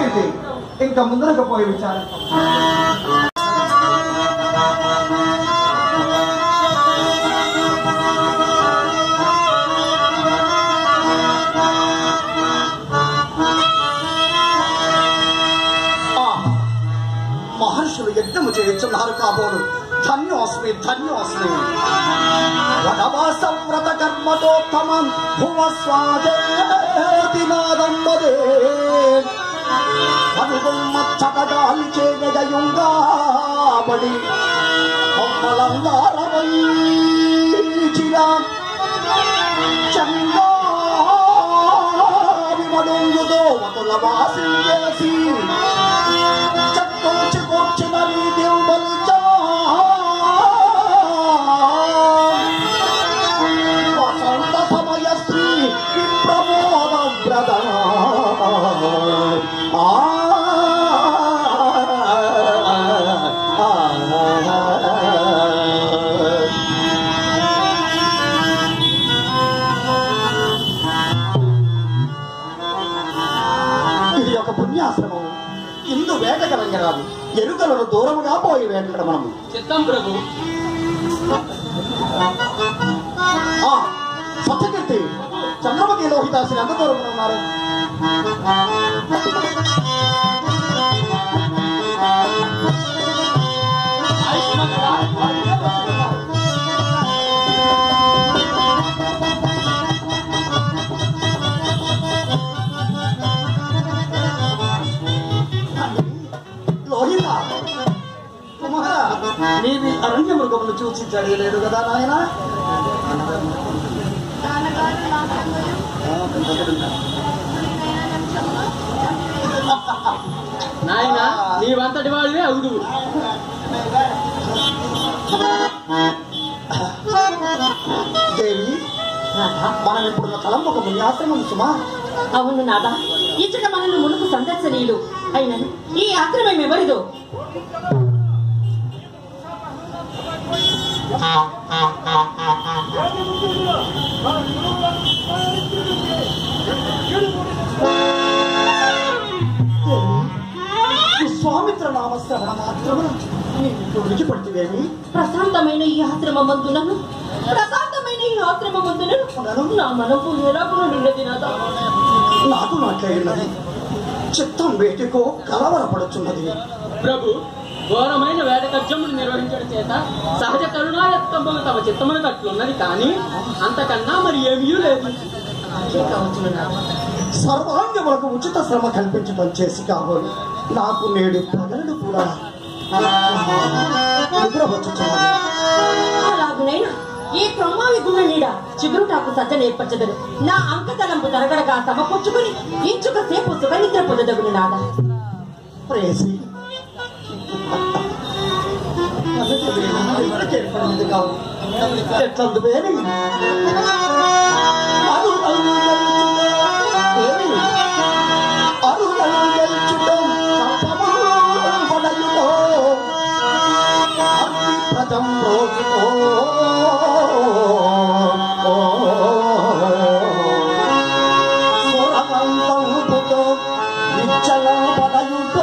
కీర్తి ఇంకా ముందరకు పోయి విచారం ఆహా. మహర్షులు యజ్ఞము చేయుచున్నారు కాబోలు ధన్యోస్మి ధన్యోస్మి వనవాస వ్రత కర్మతోత్తమం భువ స్వాదేతి నాదమ్మదే మచ్చటగాలి చేయగయుంగాబడి కొమ్మలంగారవైచిరా చందావిమడుంగుదో వతుల వాసించేసి చక్కొంచి కూర్చిన రీతింబలిచా వసంత సమయ శ్రీ విప్రమోద వ్రత ఆ ఇది ఒక పుణ్యాశ్రమం ఇందు వేట కలంగరాదు ఎరుకలను దూరముగా పోయి వేటడం మనము చిత్తం ప్రభు ఆ, సత్యకీర్తి చంద్రమతి లోహితాసి ఎంత దూరం ఉన్నారు లోహిత కుమార నీవి అరణ్య మృగమును చూసి జరగలేదు కదా నాయన నాయన నీవంతటి వాడివే అవుదు దేవి మనం ఇప్పుడున్న తలంపు ఒక పుణ్యాశ్రమం సుమా అవును నాదా ఇచ్చట మనల్ని మునుపు సందర్శనీయులు అయిన ఈ ఆశ్రమం ఎవరిదో విశ్వామిత్ర నామ శ్రవణ మాత్రము నీకు విడిచిపడుతుందేమి ప్రశాంతమైన ఈ ఆశ్రమ మందులను ప్రశాంతమైన ఈ ఆశ్రమ మందులను నా మనపు నిరాకులు నిన్నది నాదా నాకు నాట్లయినది చిత్తం వేటికో కలవరపడుచున్నది ప్రభు ఘోరమైన వేట కజ్జమును నిర్వహించడం చేత సహజ కరుణాయత్తంబులు తమ చిత్తమును కట్లున్నది కానీ అంతకన్నా మరి ఏమీ లేదు అదే కావచ్చును నాదా సర్వాంగములకు ఉచిత శ్రమ కల్పించడం చేసి కాబోలు నాకు నేడు పగలు కూడా నిద్ర వచ్చుచున్నది అలాగునైనా ఈ క్రమావి గుణ నీడ చిగురుటాకు సజ్జన ఏర్పరచదరు నా అంకతలంపు తరగడగా సమకూర్చుకుని ఇంచుక సేపు సుఖ నిద్ర పొందదగును నాదా ప్రేసి ఏర్పడింది కావు ఎట్లందు వేరి ప్రజం రోజుతో సురకంతో నిచ్చల పదయుతో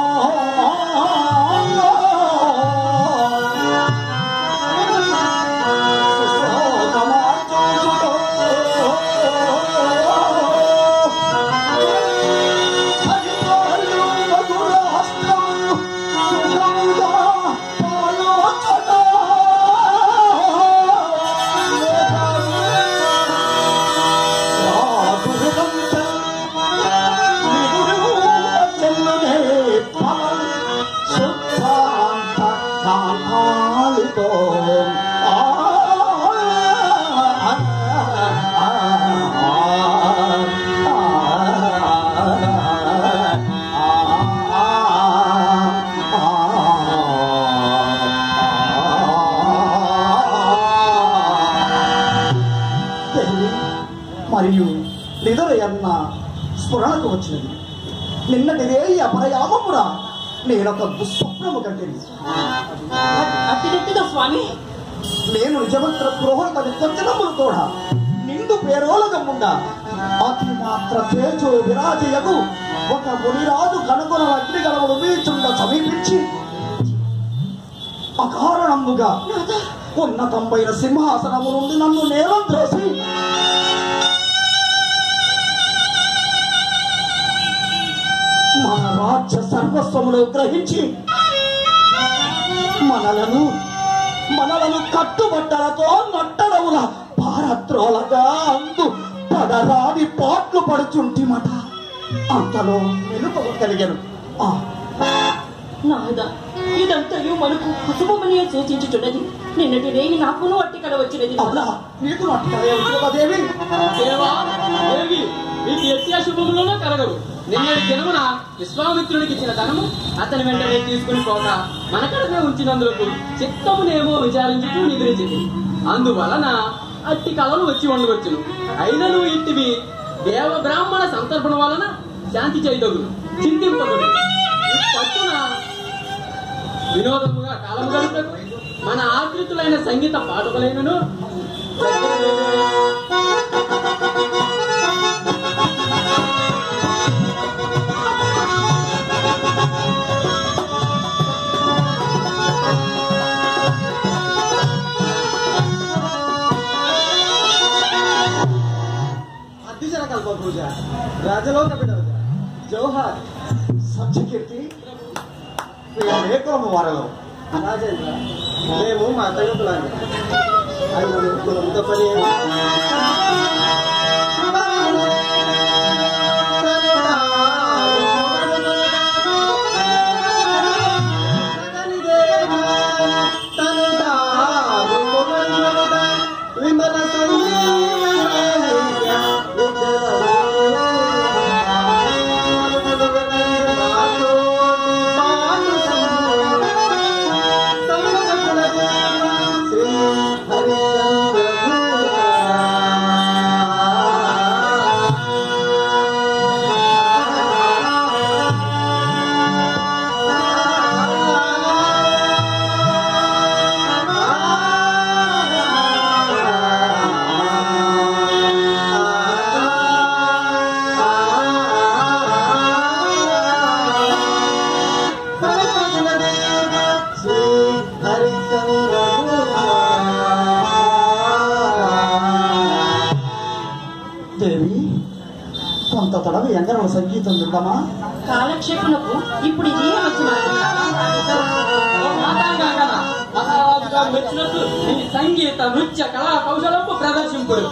మరియు నిదురయన్న స్ఫురణకు వచ్చినది నిన్నటిదే ఈ అపరయామపురా నేనొక దుస్వప్నము కంటిని అతిరెత్తుగా స్వామి నేను నిజమంత్ర పురోహితని కొత్తనములు కూడా నిండు పేరోలగమ్ముండ అతి మాత్ర తేజో విరాజయగు ఒక మునిరాజు కనుగొన అగ్ని గలవులు వీచుండ సమీపించి అకారణముగా ఉన్నతమైన సింహాసనము నుండి నన్ను నేలం త్రోసి మన రాజ్య సర్వస్వములు గ్రహించి మనలను మనలను కట్టుబట్టలతో నట్టడవుల పారద్రోలగా అందు పడరాని పాట్లు పడుచుంటిమట అంతలో వెనుక కలిగను ఆ నాదా ఇదంతయు మనకు అశుభమని సూచించుచున్నది నిన్నటి రేయి నాకును అట్టి కల వచ్చినది అవునా నీకు నట్టుకలే దేవి దేవా దేవి మీకు ఎట్టి అశుభములలో కలగవు నిన్నటి దినమున విశ్వామిత్రునికి ఇచ్చిన ధనము అతని వెంటనే తీసుకుని పోక మనకడనే ఉంచినందులకు చిత్తమునేమో విచారించుతూ నిద్రించింది అందువలన అట్టి కళలు వచ్చి ఉండవచ్చును అయినను ఇట్టివి దేవ బ్రాహ్మణ సంతర్పణ వలన శాంతి చేయదగును చింతింపగును ఈ పట్టున వినోదముగా కాలము గడుపుటకు మన ఆశ్రితులైన సంగీత పాఠకులైనను అద్దిజన కల్ప పూజ రాజలోక బిడవజ జౌహార్ సత్యకీర్తి ప్రియ లేఖము వారలో రాజేంద్ర మేము మా తగతులాగా అది కులంతో పని విమల దేవి కొంత తడవ ఎంగరవ సంగీతం విందమా కాలక్షేపణకు ఇప్పుడు ఇదే వచ్చిన ఓ మాతాంగాంగన, మహారాజు గారు మెచ్చినట్లు ఈ సంగీత నృత్య కళా కౌశలము ప్రదర్శింపుడు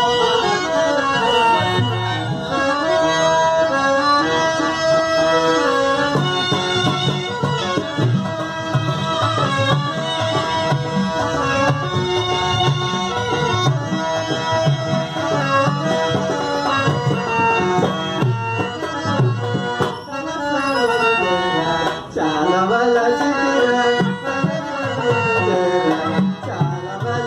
చాలా వల్ల చాలా వల్ల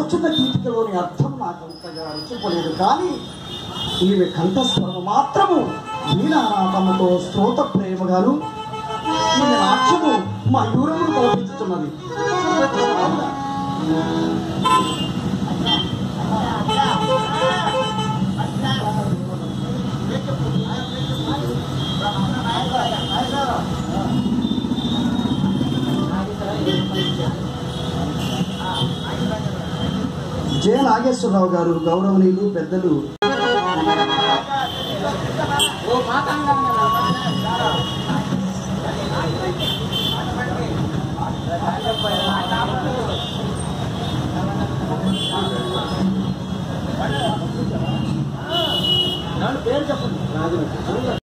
పలుకుచున్న గీతికలోని అర్థం నాకు అంతగా రుచిపోలేదు కానీ ఈమె కంఠస్వరము మాత్రము వీణానాథముతో శ్రోత ప్రేమగాను ఈమె నాట్యము మయూరమును కల్పించుతున్నది జయ నాగేశ్వరరావు గారు గౌరవనీయులు పెద్దలు ఓ మాతాంగంగా పేరు చెప్పండి